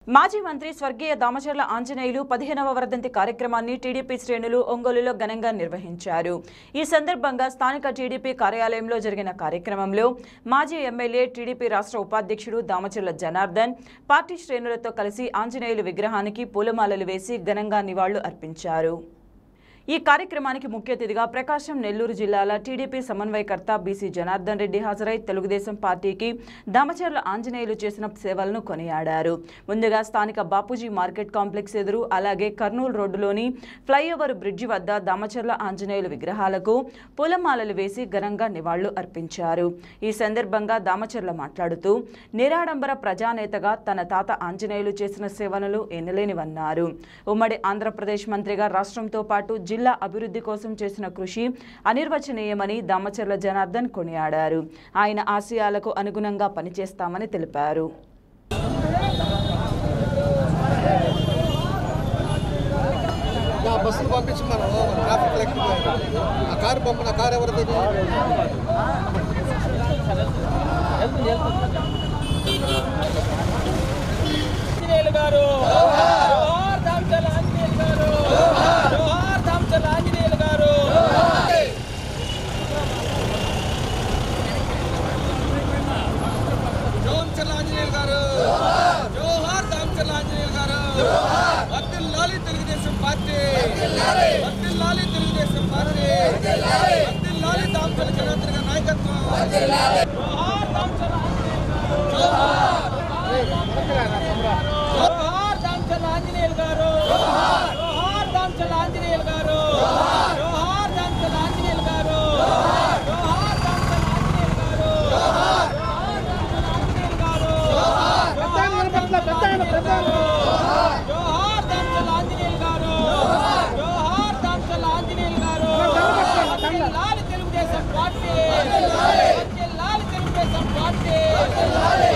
మాజీ మంత్రి స్వర్గీయ దామచర్ల ఆంజనేయులు పదిహేనవ వర్ధంతి కార్యక్రమాన్ని టీడీపీ శ్రేణులు ఒంగోలులో ఘనంగా నిర్వహించారు ఈ సందర్భంగా స్థానిక టీడీపీ కార్యాలయంలో జరిగిన కార్యక్రమంలో మాజీ ఎమ్మెల్యే టీడీపీ రాష్ట్ర ఉపాధ్యక్షుడు దామచర్ల జనార్దన్ పార్టీ శ్రేణులతో కలిసి ఆంజనేయులు విగ్రహానికి పూలమాలలు వేసి ఘనంగా నివాళులు అర్పించారు ఈ కార్యక్రమానికి ముఖ్య అతిథిగా ప్రకాశం నెల్లూరు జిల్లాల టీడీపీ సమన్వయకర్త బీసీ జనార్దన్ రెడ్డి హాజరై తెలుగుదేశం పార్టీకి దామచర్ల ఆంజనేయులు చేసిన సేవలను కొనియాడారు ముందుగా స్థానిక బాపూజీ మార్కెట్ కాంప్లెక్స్ ఎదురు అలాగే కర్నూలు రోడ్డులోని ఫ్లైఓవర్ బ్రిడ్జి వద్ద దామచర్ల ఆంజనేయులు విగ్రహాలకు పూలమాలలు వేసి ఘనంగా నివాళులు అర్పించారు ఈ సందర్భంగా దామచర్ల మాట్లాడుతూ నిరాడంబర ప్రజానేతగా తన తాత ఆంజనేయులు చేసిన సేవలను ఎనలేనివన్నారు ఉమ్మడి ఆంధ్రప్రదేశ్ మంత్రిగా రాష్ట్రంతో పాటు జిల్లా అభివృద్ధి కోసం చేసిన కృషి అనిర్వచనీయమని దామచర్ల జనార్దన్ కొనియాడారు ఆయన ఆశయాలకు అనుగుణంగా పనిచేస్తామని తెలిపారు ఆ బస్సులు పంపించి మనం ట్రాఫిక్ లెక్కిపోయారు ఆ కారు పంపిన కారు ఎవరిది ఆంజనేయులు గారు జోహార్ దామచర్ల ఆంజనేయులు గారు జోహార్ దామచర్ల ఆంజనేయులు గారు జోంచర్ల ఆంజనేయులు గారు జోహార్ దామచర్ల ఆంజనేయులు గారు వర్దిల్లాలి తెలుగుదేశం పార్టీ వర్దిల్లాలి తెలుగుదేశం పార్టీ వర్దిల్లాలి దామచర్ల జనార్దన్ గారి నాయకత్వం జోహార్ దామచర్ల జోహార్ దామచర్ల ఆంజనేయులు గారు జోహార్ దామచర్ల ఆంజనేయులు గారు జోహార్ దామచర్ల ఆంజనేయులు గారు జోహార్ దామచర్ల ఆంజనేయులు గారు జోహార్ జోహార్ దామచర్ల ఆంజనేయులు గారు జోహార్ దామచర్ల ఆంజనేయులు గారు లాలి తెలుగుదేశం పార్టీ లాలి తెలుగుదేశం పార్టీ లాలి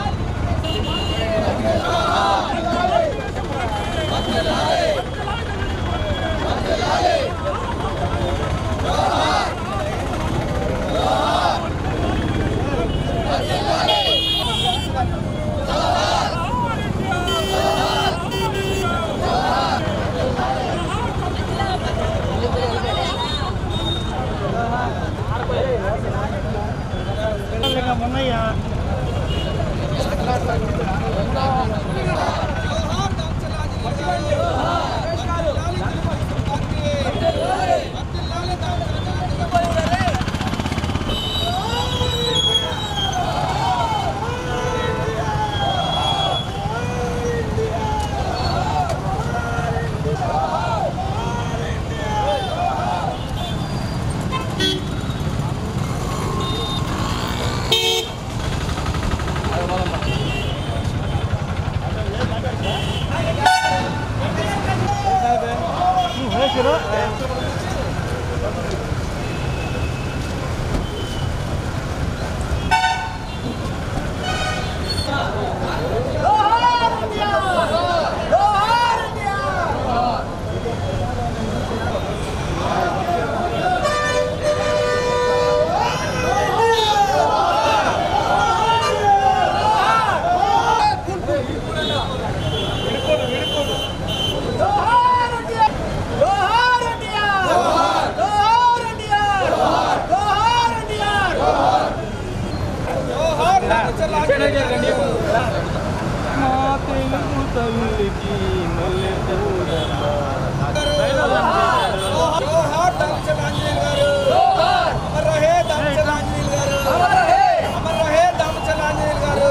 జోహార్ దామచర్ల ఆంజనేయులు గారు అమర్ రహే దామచర్ల ఆంజనేయులు గారు అమర్ రహే దామచర్ల ఆంజనేయులు గారు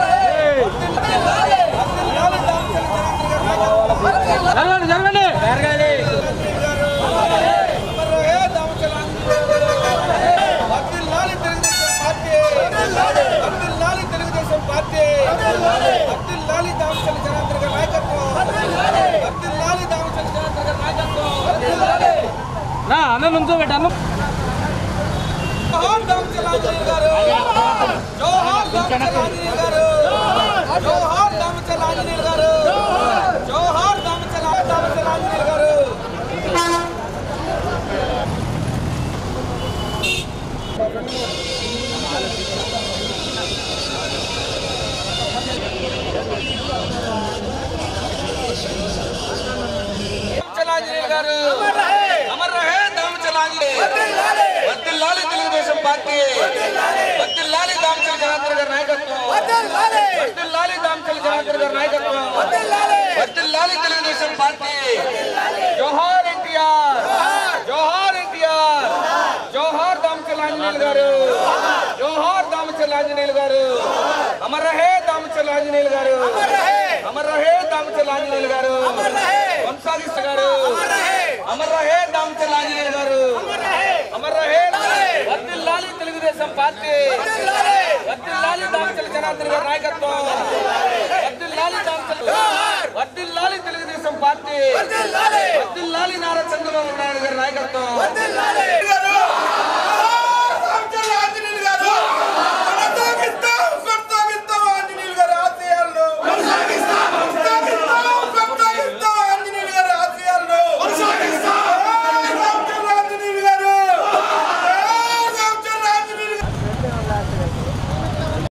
వర్ధిల్లాలి దామచర్ల జనార్దన్ గారి నాయకత్వం. అమర్ రహే దామచర్ల ఆంజనేయులు గారు వర్ధిల్లాలి తెలుగుదేశం పార్టీ వర్ధిల్లాలి తెలుగుదేశం పార్టీ వర్ధిల్లాలి దామచర్ల జనార్దన్ గారి నాయకత్వం వర్ధిల్లాలి దామచర్ల జనార్దన్ గారి నాయకత్వం జోహార్ దామచర్ల ఆంజనేయులు గారు జోహార్ దామచర్ల ఆంజనేయులు గారు జోహార్ దామచర్ల ఆంజనేయులు గారు జోహార్ దామచర్ల దామచర్ల గారు అమర్ రహే దామచల ఆంజనేయ వర్దిల్లాలి తెలుగుదేశం పార్టీ వర్దిల్లాలి దామచల జనార్దన్ గారి నాయకత్వం వర్దిల్లాలి దామచల జనార్దన్ గారి నాయకత్వం వర్దిల్లాలి తెలుగుదేశం పార్టీ జోహార్ ఎన్టీఆర్ జోహార్ ఎన్టీఆర్ జోహార్ దామచల ఆంజనేయులు గారు జోహార్ దామచల ఆంజనేయులు గారు అమర్ రహే దామచల ఆంజనేయులు గారు అమర్ రహే దామచల ఆంజనేయులు గారు కొనసాగిస్తు గారు అమర్ రహే దామచల ఆంజనేయులు గారు అమర్ రహే వర్దిల్లాలి తెలుగుదేశం పార్టీ వర్దిల్లాలి దామచల జనార్దన్ గారి నాయకత్వం వర్దిల్లాలి దామచల వర్దిల్లాలి తెలుగుదేశం పార్టీ వర్దిల్లాలి నారా చంద్రబాబు నాయుడు గారి నాయకత్వం